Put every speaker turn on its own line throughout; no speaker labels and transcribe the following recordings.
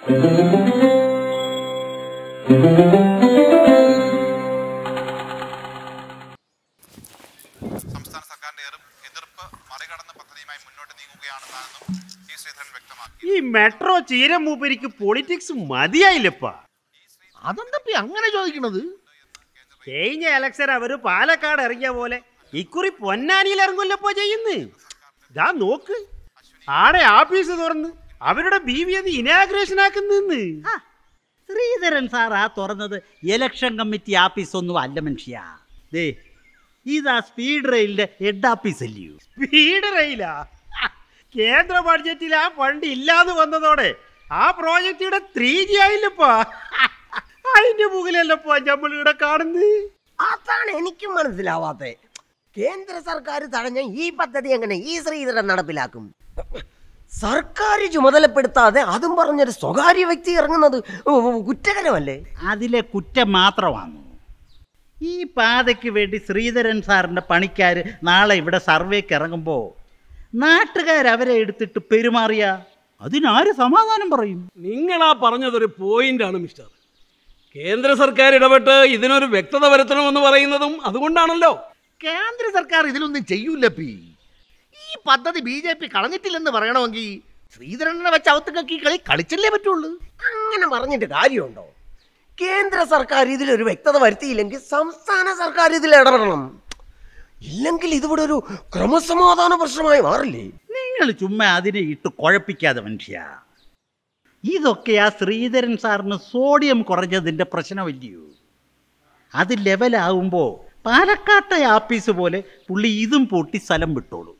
സംസ്ഥാന സർക്കാരിന്റെ എതിർ- എതിർപ്പ് മറികടന്ന് പദ്ധതിയുമായി മുന്നോട്ട് നീങ്ങുകയാണെന്നാണെന്നും ഈ ശ്രീധരൻ വ്യക്തമാക്കി
ഈ മെട്രോ ചീരമൂപ്പരിക്ക് പൊളിറ്റിക്സ് മതിയായില്ലപ്പാ
അതെന്തപ്പി അങ്ങനെ ചോദിക്കണത്
കഴിഞ്ഞ ഇലക്ഷൻ അവര് പാലക്കാട് ഇറങ്ങിയ പോലെ ഇക്കുറി പൊന്നാനിയിൽ ഇറങ്ങുമല്ലപ്പോ ചെയ്യുന്നു ഇതാ നോക്ക് ആടെ ആഫീസ് തുറന്ന് അവരുടെ ബി വി അത് ഇനാഗ്രേഷൻ ആക്കുന്നെന്ന്
ആ, ശ്രീധരൻ സാറാ തുറന്നത് ഇലക്ഷൻ കമ്മിറ്റി ആഫീസ് ഒന്നും അല്ല മനുഷ്യ ദേ ഇതാ സ്പീഡ് റെയിലിന്റെ ഹെഡ് ആഫീസ് അല്ലയോ
സ്പീഡ് റെയിലാ കേന്ദ്ര ബഡ്ജറ്റിൽ ആ ഫണ്ട് ഇല്ലാതെ വന്നതോടെ ആ പ്രോജക്റ്റിയുടെ ത്രീ ജി ആയില്ലപ്പാ അതിന്റെ മുകളിലല്ലപ്പാ നമ്മളിവിടെ കാണുന്നത്
അതാണ് എനിക്കും മനസ്സിലാവാത്തെ കേന്ദ്ര സർക്കാർ തടഞ്ഞ ഈ പദ്ധതി എങ്ങനെ ഈ ശ്രീധരൻ നടപ്പിലാക്കും സർക്കാർ ചുമതലപ്പെടുത്താതെ അതും പറഞ്ഞൊരു സ്വകാര്യ വ്യക്തി ഇറങ്ങുന്നത് കുറ്റകരമല്ലേ
അതിലെ കുറ്റം മാത്രമാണ് ഈ പാതയ്ക്ക് വേണ്ടി ശ്രീധരൻ സാറിന്റെ പണിക്കാർ നാളെ ഇവിടെ സർവേക്ക് ഇറങ്ങുമ്പോൾ നാട്ടുകാർ അവരെ എടുത്തിട്ട് പെരുമാറിയ അതിനാര് സമാധാനം പറയും
നിങ്ങളാ പറഞ്ഞതൊരു പോയിന്റാണ് മിസ്റ്റർ കേന്ദ്ര സർക്കാർ ഇടപെട്ട് ഇതിനൊരു വ്യക്തത വരുത്തണമെന്ന് പറയുന്നതും അതുകൊണ്ടാണല്ലോ
കേന്ദ്ര സർക്കാർ ഇതിലൊന്നും ചെയ്യൂല പി ഈ പദ്ധതി ബി ജെ പി കളഞ്ഞിട്ടില്ലെന്ന് പറയണമെങ്കിൽ ശ്രീധരനെ വെച്ച് അവത്തുകൾക്ക് ഈ കളി കളിച്ചല്ലേ പറ്റുള്ളൂ
അങ്ങനെ പറഞ്ഞിട്ട് കാര്യമുണ്ടോ കേന്ദ്ര സർക്കാർ ഇതിലൊരു വ്യക്തത വരുത്തിയില്ലെങ്കിൽ സംസ്ഥാന സർക്കാർ ഇതിൽ ഇടപെടണം ഇല്ലെങ്കിൽ ഇതിവിടെ ഒരു ക്രമസമാധാന പ്രശ്നമായി മാറില്ലേ
നിങ്ങൾ ചുമ്മാ അതിനെ ഇട്ട് കുഴപ്പിക്കാതെ മനുഷ്യ ഇതൊക്കെ ആ ശ്രീധരൻ സാറിന് സോഡിയം കുറഞ്ഞതിൻ്റെ പ്രശ്നമല്ലയോ അത് ലെവലാവുമ്പോൾ പാലക്കാട്ടെ ആപ്പീസ് പോലെ പുള്ളി ഇതും പൂട്ടി സ്ഥലം വിട്ടോളൂ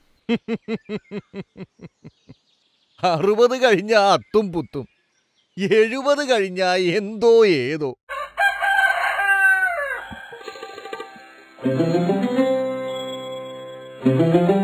അറുപത് കഴിഞ്ഞ അത്തും പുത്തും എഴുപത് കഴിഞ്ഞ എന്തോ ഏതോ
ും